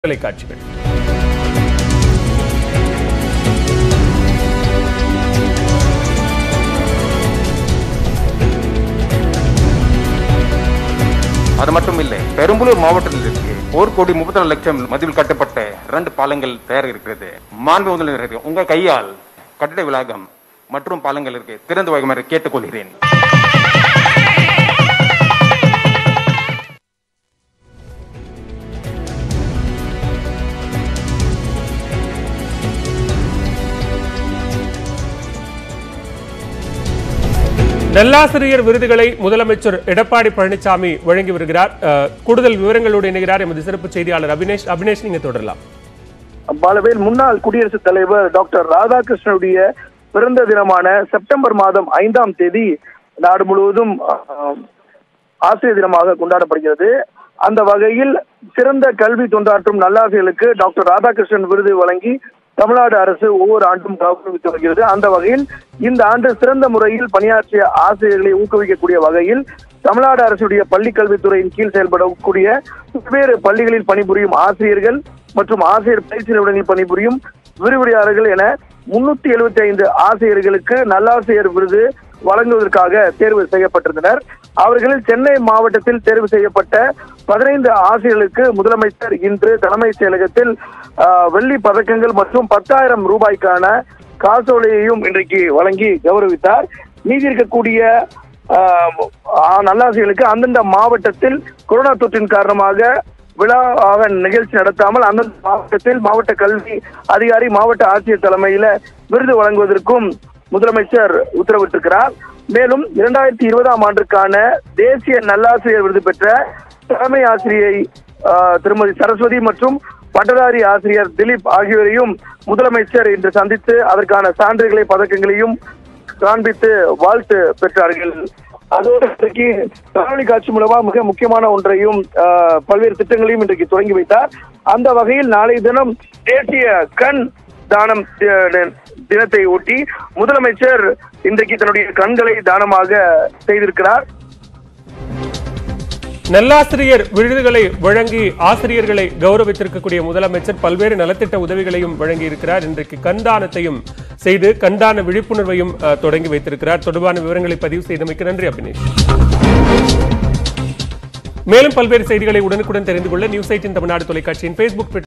தொலைக்காட்சிகள் அது மட்டும் இல்லை பெரம்பலூர் மாவட்டத்தில் இருக்கு ஒரு கோடி முப்பத்தி நாலு லட்சம் மதிப்பில் கட்டப்பட்ட இரண்டு பாலங்கள் தயார் இருக்கிறது மாண்பு முதல்வர் உங்க கையால் கட்டிட விலாகம் மற்றும் பாலங்கள் இருக்கு திறந்து வைக்குமாறு கேட்டுக்கொள்கிறேன் நல்லாசிரியர் விருதுகளை முதலமைச்சர் எடப்பாடி பழனிசாமி வழங்கி வருகிறார் அஹ், கூடுதல் விவரங்களோடு இணைகிறார் எமது சிறப்பு செய்தியாளர் அபினேஷ் அபினேஷ் நீங்க தொடரலாம் பாலவேல் முன்னாள் குடியரசுத் தலைவர் டாக்டர் ராதாகிருஷ்ணனுடைய பிறந்த தினமான செப்டம்பர் மாதம் ஐந்தாம் தேதி நாடு முழுவதும் ஆஹ், ஆசிரியர் தினமாக கொண்டாடப்படுகிறது அந்த வகையில் சிறந்த கல்வி தொண்டாற்றும் நல்லாசிரியர்களுக்கு டாக்டர் ராதாகிருஷ்ணன் விருது வழங்கி தமிழ்நாடு அரசு ஒவ்வொரு ஆண்டும் கௌரவித்து வருகிறது அந்த வகையில் இந்த ஆண்டு சிறந்த முறையில் பணியாற்றிய ஆசிரியர்களை ஊக்குவிக்கக்கூடிய வகையில் தமிழ்நாடு அரசுடைய பள்ளி கல்வித்துறையின் கீழ் செயல்படக்கூடிய பல்வேறு பள்ளிகளில் பணிபுரியும் ஆசிரியர்கள் மற்றும் ஆசிரியர் பயிற்சி நிறுவனங்களில் பணிபுரியும் விரிவுரையாளர்கள் என முன்னூத்தி எழுபத்தி ஐந்து ஆசிரியர்களுக்கு நல்லாசிரியர் விருது வழங்குவதற்காக தேர்வு செய்யப்பட்டிருந்தனர் அவர்களில் சென்னை மாவட்டத்தில் தேர்வு செய்யப்பட்ட பதினைந்து ஆசிரியர்களுக்கு முதலமைச்சர் இன்று தலைமைச் செயலகத்தில் ஆஹ், வெள்ளி பதக்கங்கள் மற்றும் பத்தாயிரம் ரூபாய்க்கான காசோலையையும் இன்றைக்கு வழங்கி கௌரவித்தார் மீதி இருக்கக்கூடிய ஆஹ், ஆஹ், நல்லாசிரியர்களுக்கு அந்தந்த மாவட்டத்தில் கொரோனா தொற்றின் காரணமாக விழாவாக நிகழ்ச்சி நடத்தாமல் அந்தந்த மாவட்டத்தில் மாவட்ட கல்வி அதிகாரி மாவட்ட ஆட்சியர் தலைமையில விருது வழங்குவதற்கும் முதலமைச்சர் உத்தரவிட்டிருக்கிறார் மேலும் இரண்டாயிரத்தி இருபதாம் ஆண்டுக்கான தேசிய நல்லாசிரியர் விருது பெற்ற தலைமை ஆசிரியை ஆஹ், திருமதி சரஸ்வதி மற்றும் பட்டதாரி ஆசிரியர் திலீப் ஆகியோரையும் முதலமைச்சர் இன்று சந்தித்து அதற்கான சான்றுகளை பதக்கங்களையும் காண்பித்து வாழ்த்து பெற்றார்கள் அதோடு இன்றைக்கு காணொலி காட்சி மூலமா மிக முக்கியமான ஒன்றையும் ஆஹ், பல்வேறு திட்டங்களையும் இன்றைக்கு தொடங்கி வைத்தார் அந்த வகையில் நாளை தினம் தேசிய கண் தானம் தி- தினத்தை ஒட்டி முதலமைச்சர் இன்றைக்கு தன்னுடைய கண்களை தானமாக செய்திருக்கிறார் நல்லாசிரியர் விருதுகளை வழங்கி ஆசிரியர்களை கௌரவித்திருக்கக்கூடிய முதலமைச்சர் பல்வேறு நலத்திட்ட உதவிகளையும் வழங்கி இருக்கிறார் இன்றைக்கு கண்தானத்தையும் செய்து கண்தான விழிப்புணர்வையும் அஹ், தொடங்கி வைத்திருக்கிறார் தொடர்பான விவரங்களை பதிவு செய்தமைக்கு நன்றி அபினேஷ் மேலும் பல்வேறு செய்திகளை உடனுக்குடன் தெரிந்து கொள்ள நியூஸ் எயிட்டின் தமிழ்நாடு தொலைக்காட்சியின் ஃபேஸ்புக்